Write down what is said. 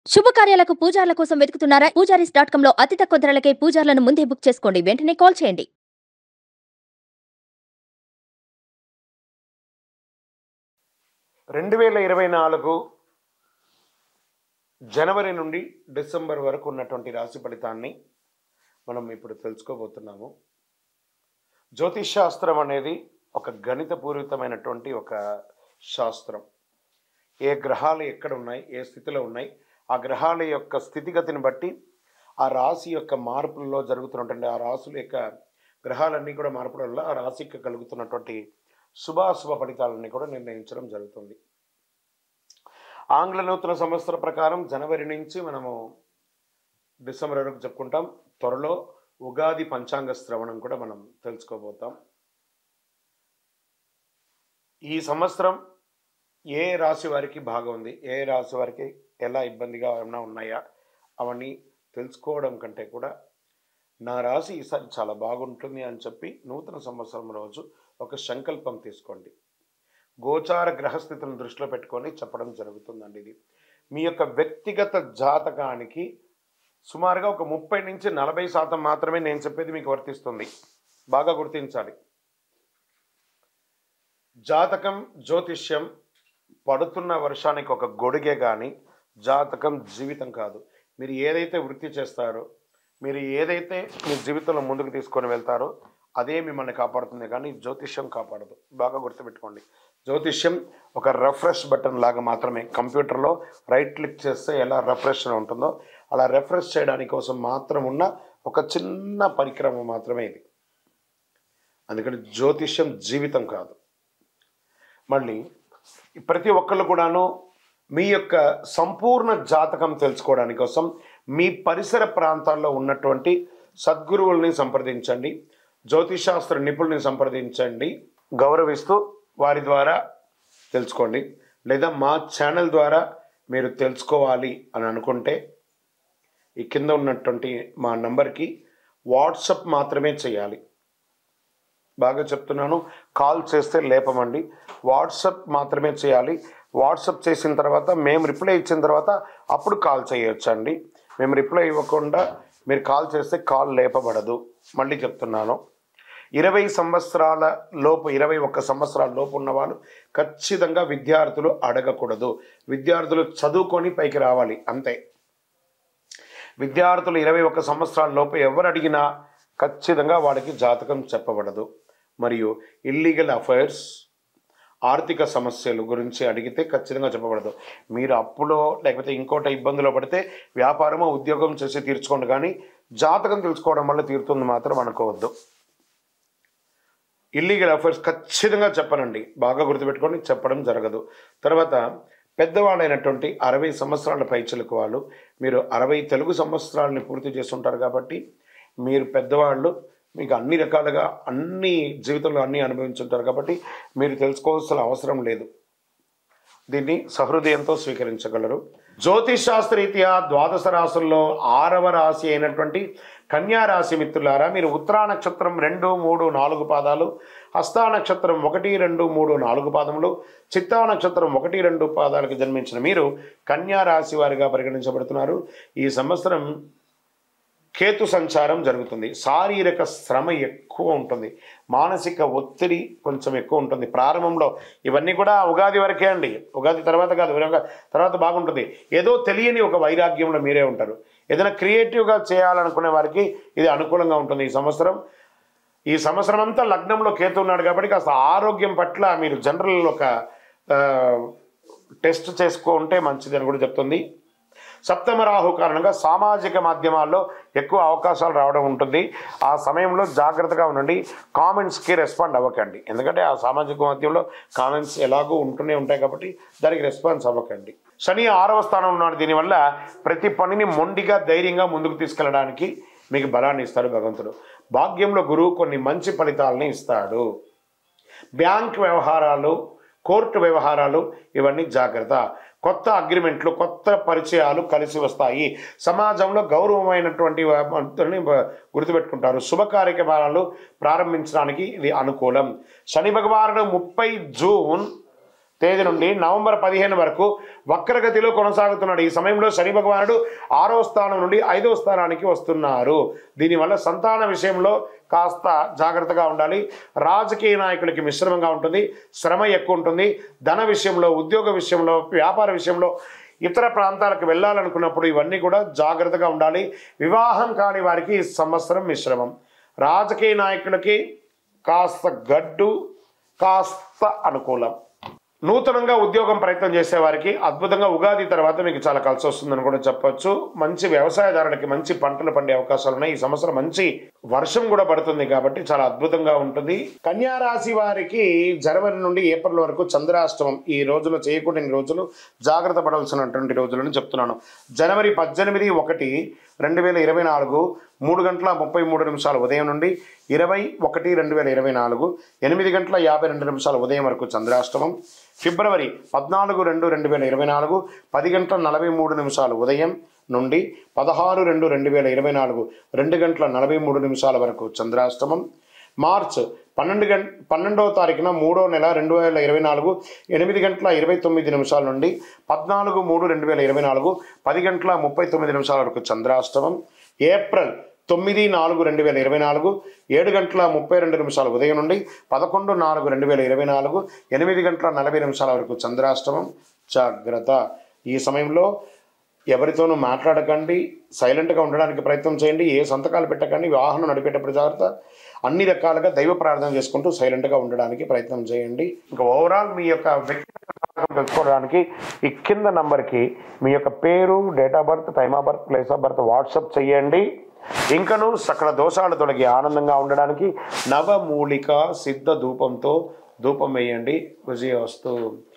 శుభకార్యాలకు పూజార్ల కోసం వెతుకుతున్నారా Poojaris dot com లో అతి తక్కువ ధరలకే పూజార్లను ముందే బుక్ చేసుకోండి వెంటనే కాల్ చేయండి రెండు వేల ఇరవై నాలుగు జనవరి నుండి డిసెంబర్ వరకు ఉన్నటువంటి రాశి ఫలితాన్ని మనం ఇప్పుడు తెలుసుకోబోతున్నాము జ్యోతిష్ శాస్త్రం అనేది ఒక గణితపూరితమైనటువంటి ఒక శాస్త్రం ఏ గ్రహాలు ఎక్కడ ఉన్నాయి ఏ స్థితిలో ఉన్నాయి ఆ గ్రహాల యొక్క స్థితిగతిని బట్టి ఆ రాశి యొక్క మార్పులలో జరుగుతున్నటువంటి ఆ రాశుల యొక్క గ్రహాలన్నీ కూడా మార్పుల వల్ల ఆ రాశికి కలుగుతున్నటువంటి శుభాశుభ ఫలితాలన్నీ కూడా నిర్ణయించడం జరుగుతుంది ఆంగ్ల నూతన సంవత్సర ప్రకారం జనవరి నుంచి మనము డిసెంబర్ వరకు చెప్పుకుంటాం త్వరలో ఉగాది పంచాంగ శ్రవణం కూడా మనం తెలుసుకోబోతాం ఈ సంవత్సరం ఏ రాశి వారికి బాగా ఉంది ఏ రాశి వారికి ఎలా ఇబ్బందిగా ఏమైనా ఉన్నాయా అవన్నీ తెలుసుకోవడం కంటే కూడా నా రాశి ఈసారి చాలా బాగుంటుంది అని చెప్పి నూతన సంవత్సరం రోజు ఒక సంకల్పం తీసుకోండి గోచార గ్రహస్థితులను దృష్టిలో పెట్టుకొని చెప్పడం జరుగుతుందండి ఇది మీ యొక్క వ్యక్తిగత జాతకానికి సుమారుగా ఒక ముప్పై నుంచి నలభై శాతం మాత్రమే నేను చెప్పేది మీకు వర్తిస్తుంది బాగా గుర్తించాలి జాతకం జ్యోతిష్యం పడుతున్న వర్షానికి ఒక గొడుగే కానీ జాతకం జీవితం కాదు మీరు ఏదైతే వృత్తి చేస్తారో మీరు ఏదైతే మీ జీవితంలో ముందుకు తీసుకొని వెళ్తారో అదే మిమ్మల్ని కాపాడుతుంది కానీ జ్యోతిష్యం కాపాడదు బాగా గుర్తుపెట్టుకోండి జ్యోతిష్యం ఒక రెఫ్రెష్ బటన్ లాగా మాత్రమే కంప్యూటర్లో రైట్ క్లిక్ చేస్తే ఎలా రెఫ్రెష్ ఉంటుందో అలా రెఫ్రెష్ చేయడానికి కోసం మాత్రం ఉన్న ఒక చిన్న పరిక్రమ మాత్రమే ఇది అందుకని జ్యోతిష్యం జీవితం కాదు మళ్ళీ ప్రతి ఒక్కళ్ళు కూడాను మీ యొక్క సంపూర్ణ జాతకం తెలుసుకోవడానికి కోసం మీ పరిసర ప్రాంతాల్లో ఉన్నటువంటి సద్గురువుల్ని సంప్రదించండి జ్యోతిశాస్త్ర నిపుణుల్ని సంప్రదించండి గౌరవిస్తూ వారి ద్వారా తెలుసుకోండి లేదా మా ఛానల్ ద్వారా మీరు తెలుసుకోవాలి అని అనుకుంటే ఈ కింద ఉన్నటువంటి మా నంబర్కి వాట్సప్ మాత్రమే చేయాలి బాగా చెప్తున్నాను కాల్ చేస్తే లేపమండి వాట్సప్ మాత్రమే చేయాలి వాట్సప్ చేసిన తర్వాత మేము రిప్లై ఇచ్చిన తర్వాత అప్పుడు కాల్ చేయొచ్చండి మేము రిప్లై ఇవ్వకుండా మీరు కాల్ చేస్తే కాల్ లేపబడదు మళ్ళీ చెప్తున్నాను ఇరవై సంవత్సరాల లోపు ఇరవై ఒక్క సంవత్సరాల లోపు ఉన్నవాళ్ళు ఖచ్చితంగా విద్యార్థులు అడగకూడదు విద్యార్థులు చదువుకొని పైకి రావాలి అంతే విద్యార్థులు ఇరవై ఒక్క సంవత్సరాల లోపు ఎవరు అడిగినా ఖచ్చితంగా వాడికి జాతకం చెప్పబడదు మరియు ఇల్లీగల్ అఫైర్స్ ఆర్థిక సమస్యలు గురించి అడిగితే ఖచ్చితంగా చెప్పబడదు మీరు అప్పులో లేకపోతే ఇంకోటి ఇబ్బందులో పడితే వ్యాపారమో ఉద్యోగం చేసి తీర్చుకోండి కానీ జాతకం తెలుసుకోవడం వల్ల తీరుతుంది మాత్రం అనుకోవద్దు ఇల్లీగల్ అఫైర్స్ ఖచ్చితంగా చెప్పనండి బాగా గుర్తుపెట్టుకొని చెప్పడం జరగదు తర్వాత పెద్దవాళ్ళైనటువంటి అరవై సంవత్సరాల పైచలకు వాళ్ళు మీరు అరవై తెలుగు సంవత్సరాలని పూర్తి చేస్తుంటారు కాబట్టి మీరు పెద్దవాళ్ళు మీకు అన్ని రకాలుగా అన్ని జీవితంలో అన్ని అనుభవించుంటారు కాబట్టి మీరు తెలుసుకోవాల్సిన అవసరం లేదు దీన్ని సహృదయంతో స్వీకరించగలరు జ్యోతిష్ శాస్త్రరీత్యా ద్వాదశ రాశుల్లో ఆరవ రాశి అయినటువంటి కన్యా రాశి మిత్రులారా మీరు ఉత్తరా నక్షత్రం రెండు మూడు నాలుగు పాదాలు హస్తా నక్షత్రం ఒకటి రెండు మూడు నాలుగు పాదములు చిత్తా నక్షత్రం ఒకటి రెండు పాదాలకు జన్మించిన మీరు కన్యా రాశి వారిగా పరిగణించబడుతున్నారు ఈ సంవత్సరం కేతు సంచారం జరుగుతుంది శారీరక శ్రమ ఎక్కువ ఉంటుంది మానసిక ఒత్తిడి కొంచెం ఎక్కువ ఉంటుంది ప్రారంభంలో ఇవన్నీ కూడా ఉగాది వరకే అండి ఉగాది తర్వాత కాదు ఉగా- తర్వాత బాగుంటుంది ఏదో తెలియని ఒక వైరాగ్యంలో మీరే ఉంటారు ఏదైనా క్రియేటివ్గా చేయాలనుకునే వారికి ఇది అనుకూలంగా ఉంటుంది ఈ సంవత్సరం ఈ సంవత్సరం అంతా లగ్నంలో కేతు ఉన్నాడు కాబట్టి కాస్త ఆరోగ్యం పట్ల మీరు జనరల్ ఒక ఆ, టెస్ట్ చేసుకుంటే మంచిది అని కూడా చెప్తుంది సప్తమ రాహు కారణంగా సామాజిక మాధ్యమాల్లో ఎక్కువ అవకాశాలు రావడం ఉంటుంది ఆ సమయంలో జాగ్రత్తగా ఉండండి కామెంట్స్కి రెస్పాండ్ అవ్వకండి ఎందుకంటే ఆ సామాజిక మాధ్యమంలో కామెంట్స్ ఎలాగో ఉంటూనే ఉంటాయి కాబట్టి దానికి రెస్పాన్స్ అవ్వకండి శని ఆరవ స్థానం ఉన్నాడు దీనివల్ల ప్రతి పనిని మొండిగా ధైర్యంగా ముందుకు తీసుకెళ్ళడానికి మీకు బలాన్ని ఇస్తాడు భగవంతుడు భాగ్యంలో గురువు కొన్ని మంచి ఫలితాలని ఇస్తాడు బ్యాంక్ వ్యవహారాలు కోర్టు వ్యవహారాలు ఇవన్నీ జాగ్రత్త కొత్త అగ్రిమెంట్లు కొత్త పరిచయాలు కలిసి వస్తాయి సమాజంలో గౌరవమైనటువంటి వాటిని గుర్తుపెట్టుకుంటారు శుభ కార్యక్రమాలు ప్రారంభించడానికి ఇది అనుకూలం శని భగవానుడు ముప్పై జూన్ తేదీ నుండి నవంబర్ పదిహేను వరకు వక్రగతిలో కొనసాగుతున్నాడు ఈ సమయంలో శని భగవానుడు ఆరో స్థానం నుండి ఐదో స్థానానికి వస్తున్నారు దీనివల్ల సంతాన విషయంలో కాస్త జాగ్రత్తగా ఉండాలి రాజకీయ నాయకులకి మిశ్రమంగా ఉంటుంది శ్రమ ఎక్కువ ఉంటుంది ధన విషయంలో ఉద్యోగ విషయంలో వ్యాపార విషయంలో ఇతర ప్రాంతాలకు వెళ్ళాలనుకున్నప్పుడు ఇవన్నీ కూడా జాగ్రత్తగా ఉండాలి వివాహం కాని వారికి ఈ సంవత్సరం మిశ్రమం రాజకీయ నాయకులకి కాస్త గడ్డు కాస్త అనుకూలం నూతనంగా ఉద్యోగం ప్రయత్నం చేసే వారికి అద్భుతంగా ఉగాది తర్వాత మీకు చాలా కలిసి వస్తుందని కూడా చెప్పొచ్చు మంచి వ్యవసాయదారులకి మంచి పంటలు పండే అవకాశాలు ఉన్నాయి ఈ సంవత్సరం మంచి వర్షం కూడా పడుతుంది కాబట్టి చాలా అద్భుతంగా ఉంటుంది కన్యా రాశి వారికి జనవరి నుండి ఏప్రిల్ వరకు చంద్రాష్టమం ఈ రోజులో చేయకూడని రోజులు జాగ్రత్త పడాల్సినటువంటి రోజులని చెప్తున్నాను జనవరి పద్దెనిమిది ఒకటి రెండు వేల ఇరవై నాలుగు మూడు గంటల ముప్పై మూడు నిమిషాలు ఉదయం నుండి ఇరవై ఒకటి రెండు వేల ఇరవై నాలుగు ఎనిమిది గంటల యాభై రెండు నిమిషాలు ఉదయం వరకు చంద్రాష్టమం ఫిబ్రవరి పద్నాలుగు రెండు రెండు వేల ఇరవై నాలుగు పది గంటల నలభై మూడు నిమిషాలు ఉదయం నుండి పదహారు రెండు రెండు వేల ఇరవై నాలుగు రెండు గంటల నలభై మూడు నిమిషాల వరకు చంద్రాష్టమం మార్చ్ పన్నెండు గంట పన్నెండవ తారీఖున మూడో నెల రెండు వేల ఇరవై నాలుగు ఎనిమిది గంటల ఇరవై తొమ్మిది నిమిషాల నుండి పద్నాలుగు మూడు రెండు వేల ఇరవై నాలుగు పది గంటల ముప్పై తొమ్మిది నిమిషాల వరకు చంద్రాష్టమం ఏప్రిల్ తొమ్మిది నాలుగు రెండు వేల ఇరవై నాలుగు ఏడు గంటల ముప్పై రెండు నిమిషాల ఉదయం నుండి పదకొండు నాలుగు రెండు వేల ఇరవై నాలుగు ఎనిమిది గంటల నలభై నిమిషాల వరకు చంద్రాష్టమం జాగ్రత్త ఈ సమయంలో ఎవరితోనూ మాట్లాడకండి సైలెంట్గా ఉండడానికి ప్రయత్నం చేయండి ఏ సంతకాలు పెట్టకండి వాహనం నడిపేటప్పుడు జాగ్రత్త అన్ని రకాలుగా దైవ ప్రార్థన చేసుకుంటూ సైలెంట్గా ఉండడానికి ప్రయత్నం చేయండి ఇంకా ఓవరాల్ మీ యొక్క వ్యక్తిగత జాతకం తెలుసుకోవడానికి ఈ కింద నంబర్కి మీ యొక్క పేరు date of birth time of birth place of birth WhatsApp చేయండి ఇంకను సకల దోషాలు తొలగి ఆనందంగా ఉండడానికి నవమూలిక సిద్ధ ధూపంతో ధూపం వేయండి విజయవస్తు